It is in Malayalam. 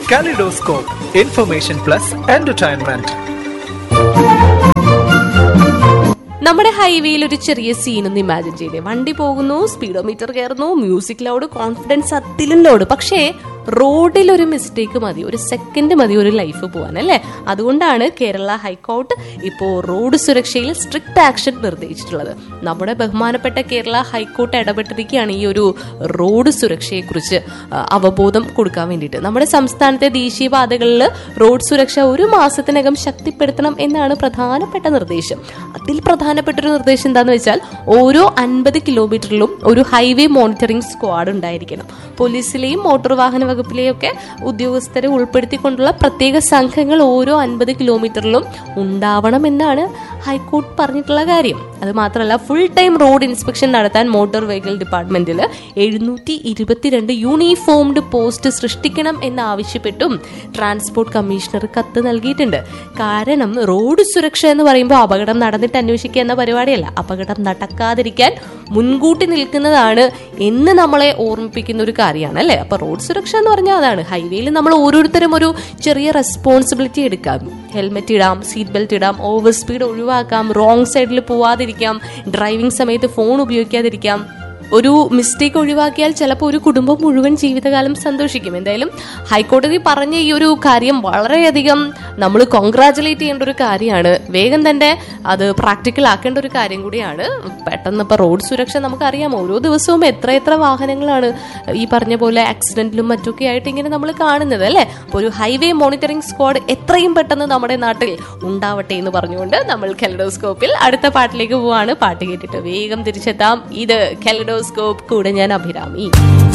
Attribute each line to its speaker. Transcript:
Speaker 1: Kaleidoscope, information plus entertainment.
Speaker 2: നമ്മുടെ ഹൈവേയിൽ ഒരു ചെറിയ സീൻ ഒന്ന് ഇമാജിൻ ചെയ്തേ വണ്ടി പോകുന്നു സ്പീഡോമീറ്റർ കയറുന്നു മ്യൂസിക് ലൗഡ് കോൺഫിഡൻസ് അതിലും ലോഡ് പക്ഷേ റോഡിൽ ഒരു മിസ്റ്റേക്ക് മതി ഒരു സെക്കൻഡ് മതി ഒരു ലൈഫ് പോകാൻ അല്ലേ അതുകൊണ്ടാണ് കേരള ഹൈക്കോർട്ട് ഇപ്പോൾ റോഡ് സുരക്ഷയിൽ സ്ട്രിക്റ്റ് ആക്ഷൻ നിർദ്ദേശിച്ചിട്ടുള്ളത് നമ്മുടെ ബഹുമാനപ്പെട്ട കേരള ഹൈക്കോർട്ട് ഇടപെട്ടിരിക്കുകയാണ് ഈ ഒരു റോഡ് സുരക്ഷയെക്കുറിച്ച് ആ, അവബോധം കൊടുക്കാൻ വേണ്ടിയിട്ട് നമ്മുടെ സംസ്ഥാനത്തെ ദേശീയപാതകളിൽ റോഡ് സുരക്ഷ ഒരു മാസത്തിനകം ശക്തിപ്പെടുത്തണം എന്നാണ് പ്രധാനപ്പെട്ട നിർദ്ദേശം അതിൽ പ്രധാനപ്പെട്ട ഒരു നിർദ്ദേശം എന്താണെന്ന് വെച്ചാൽ ഓരോ അൻപത് കിലോമീറ്ററിലും ഒരു ഹൈവേ മോണിറ്ററിംഗ് സ്ക്വാഡ് ഉണ്ടായിരിക്കണം പോലീസിലെയും മോട്ടോർ വാഹന വകുപ്പിലെയും ഒക്കെ ഉദ്യോഗസ്ഥരെ ഉൾപ്പെടുത്തിക്കൊണ്ടുള്ള പ്രത്യേക സംഘങ്ങൾ ഓരോ അൻപത് കിലോമീറ്ററിലും ഉണ്ടാവണം എന്നാണ് ഹൈക്കോർട്ട് പറഞ്ഞിട്ടുള്ള കാര്യം അത് മാത്രമല്ല ഫുൾ ടൈം റോഡ് ഇൻസ്പെക്ഷൻ നടത്താൻ മോട്ടോർ വെഹിക്കിൾ ഡിപ്പാർട്ട്മെന്റിൽ എഴുന്നൂറ്റി ഇരുപത്തിരണ്ട് യൂണിഫോംഡ് പോസ്റ്റ് സൃഷ്ടിക്കണം എന്നാവശ്യപ്പെട്ടും ട്രാൻസ്പോർട്ട് കമ്മീഷണർ കത്ത് നൽകിയിട്ടുണ്ട് കാരണം റോഡ് സുരക്ഷ എന്ന് പറയുമ്പോൾ അപകടം നടന്നിട്ട് അന്വേഷിക്കുക എന്ന പരിപാടിയല്ല അപകടം നടക്കാതിരിക്കാൻ മുൻകൂട്ടി നിൽക്കുന്നതാണ് എന്ന് നമ്മളെ ഓർമ്മിപ്പിക്കുന്ന ഒരു കാര്യമാണ് അല്ലേ അപ്പൊ റോഡ് സുരക്ഷ എന്ന് പറഞ്ഞാൽ അതാണ് ഹൈവേയിൽ നമ്മൾ ഓരോരുത്തരും ഒരു ചെറിയ റെസ്പോൺസിബിലിറ്റി എടുക്കാം ഹെൽമെറ്റ് ഇടാം സീറ്റ് ബെൽറ്റ് ഇടാം ഓവർ സ്പീഡ് ഒഴിവാക്കാം റോങ് സൈഡിൽ പോവാതിരിക്കാം ഡ്രൈവിംഗ് സമയത്ത് ഫോൺ ഉപയോഗിക്കാതിരിക്കാം ഒരു മിസ്റ്റേക്ക് ഒഴിവാക്കിയാൽ ചിലപ്പോൾ ഒരു കുടുംബം മുഴുവൻ ജീവിതകാലം സന്തോഷിക്കും എന്തായാലും ഹൈക്കോടതി പറഞ്ഞ ഈ ഒരു കാര്യം വളരെയധികം നമ്മൾ കോൺഗ്രാചുലേറ്റ് ചെയ്യേണ്ട ഒരു കാര്യമാണ് വേഗം തന്നെ അത് പ്രാക്ടിക്കൽ ആക്കേണ്ട ഒരു കാര്യം കൂടിയാണ് പെട്ടെന്ന് ഇപ്പൊ റോഡ് സുരക്ഷ നമുക്കറിയാം ഓരോ ദിവസവും എത്ര എത്ര വാഹനങ്ങളാണ് ഈ പറഞ്ഞ പോലെ ആക്സിഡന്റിലും മറ്റൊക്കെ ആയിട്ട് ഇങ്ങനെ നമ്മൾ കാണുന്നത് അല്ലേ അപ്പോൾ ഒരു ഹൈവേ മോണിറ്ററിംഗ് സ്ക്വാഡ് എത്രയും പെട്ടെന്ന് നമ്മുടെ നാട്ടിൽ ഉണ്ടാവട്ടെ എന്ന് പറഞ്ഞുകൊണ്ട് നമ്മൾ കെലഡോസ്കോപ്പിൽ അടുത്ത പാട്ടിലേക്ക് പോവാണ് പാട്ട് കേട്ടിട്ട് വേഗം തിരിച്ചെത്താം ഇത് കെലഡോസ്കോപ്പ് കൂടെ ഞാൻ അഭിരാമി